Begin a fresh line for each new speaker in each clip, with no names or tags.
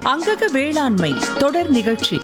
அங்கக வேளாண்மை தொடர் நிகழ்ச்சி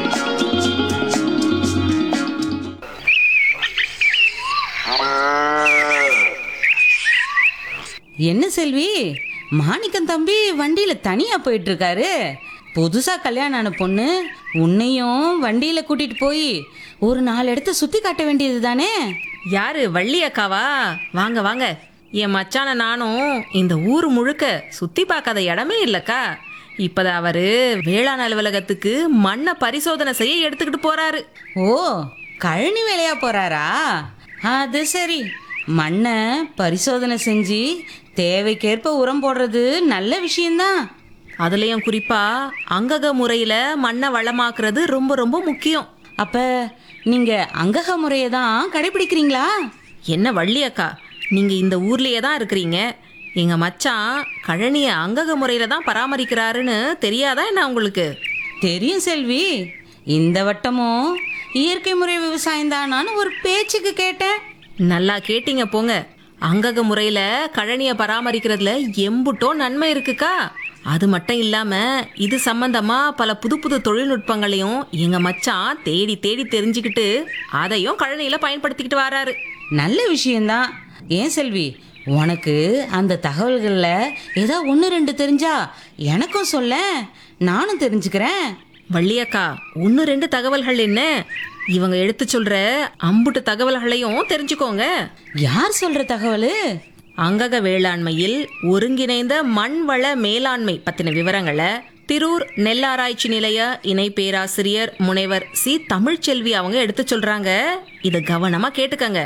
என்ன செல்வி மாணிக்கம் தம்பி வண்டியில தனியா போயிட்டு இருக்காரு புதுசா கல்யாணம் ஆன பொண்ணு உன்னையும் வண்டியில கூட்டிட்டு போய் ஒரு நாலு இடத்த சுத்தி காட்ட வேண்டியது தானே
யாரு வள்ளி அக்காவா வாங்க வாங்க என் மச்சான நானும் இந்த ஊர் முழுக்க சுத்தி பார்க்காத இடமே இல்லக்கா இப்பதான் அவரு வேளாண் அலுவலகத்துக்கு மண்ணை பரிசோதனை செய்ய எடுத்துக்கிட்டு போறாரு
ஓ கழனி வேலையா போறாரா அது சரி மண்ணை பரிசோதனை செஞ்சு தேவைக்கேற்ப உரம் போடுறது நல்ல விஷயம்தான்
அதுலயும் குறிப்பா அங்கக முறையில மண்ணை வளமாக்குறது ரொம்ப ரொம்ப முக்கியம்
அப்ப நீங்க அங்கக முறையை தான் கடைபிடிக்கிறீங்களா
என்ன வள்ளி அக்கா நீங்க இந்த ஊர்லயே தான் இருக்கிறீங்க எங்க மச்சான் கழனிய அங்கக முறையில தான் பராமரிக்கிறாருன்னு தெரியாதா என்ன உங்களுக்கு
தெரியும் செல்வி இந்த வட்டமும் இயற்கை முறை விவசாயம் தானான்னு ஒரு பேச்சுக்கு கேட்டேன்
நல்லா கேட்டீங்க போங்க அங்கக முறையில கழனிய பராமரிக்கிறதுல எம்புட்டோ நன்மை இருக்குக்கா அது மட்டும் இல்லாம இது சம்பந்தமா பல புது புது தொழில்நுட்பங்களையும் எங்க மச்சான் தேடி தேடி தெரிஞ்சுக்கிட்டு அதையும் கழனியில பயன்படுத்திக்கிட்டு வராரு
நல்ல விஷயம்தான் ஏன் செல்வி உனக்கு அந்த தகவல்களில் ஏதோ ஒன்று ரெண்டு தெரிஞ்சா எனக்கும் சொல்ல நானும் தெரிஞ்சுக்கிறேன்
வள்ளியக்கா ஒன்று ரெண்டு தகவல்கள் என்ன இவங்க எடுத்து சொல்ற அம்புட்டு தகவல்களையும் தெரிஞ்சுக்கோங்க
யார் சொல்ற தகவல்
அங்கக வேளாண்மையில் ஒருங்கிணைந்த மண் வள மேலாண்மை பத்தின விவரங்களை திரூர் நெல்லாராய்ச்சி நிலைய இணை பேராசிரியர் முனைவர் சி தமிழ்ச்செல்வி அவங்க எடுத்து சொல்றாங்க இதை கவனமா கேட்டுக்கங்க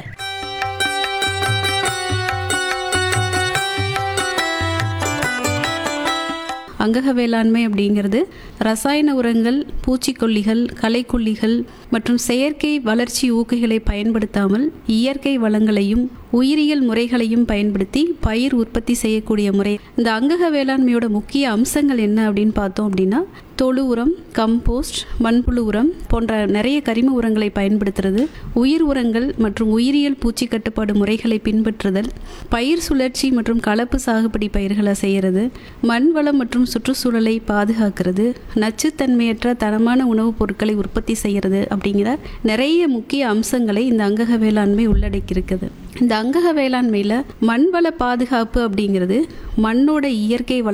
அங்கக வேளாண்மை அப்படிங்கிறது ரசாயன உரங்கள் பூச்சிக்கொல்லிகள் களைக்கொல்லிகள் மற்றும் செயற்கை வளர்ச்சி ஊக்கிகளை பயன்படுத்தாமல் இயற்கை வளங்களையும் உயிரியல் முறைகளையும் பயன்படுத்தி பயிர் உற்பத்தி செய்யக்கூடிய முறை இந்த அங்கக வேளாண்மையோட முக்கிய அம்சங்கள் என்ன அப்படின்னு பார்த்தோம் அப்படின்னா தொழு உரம் கம்போஸ்ட் மண்புழு உரம் போன்ற நிறைய கரிம உரங்களை பயன்படுத்துறது உயிர் உரங்கள் மற்றும் உயிரியல் பூச்சி கட்டுப்பாடு முறைகளை பின்பற்றுதல் பயிர் சுழற்சி மற்றும் கலப்பு சாகுபடி பயிர்களை செய்கிறது மண் வளம் மற்றும் சுற்றுச்சூழலை பாதுகாக்கிறது நச்சுத்தன்மையற்ற தரமான உணவுப் பொருட்களை உற்பத்தி செய்கிறது அப்படிங்கிற நிறைய முக்கிய அம்சங்களை இந்த அங்கக வேளாண்மை உள்ளடக்கியிருக்குது இந்த அங்கக வேளாண்மையில் மண் வள பாதுகாப்பு அப்படிங்கிறது மண்ணோட இயற்கை வள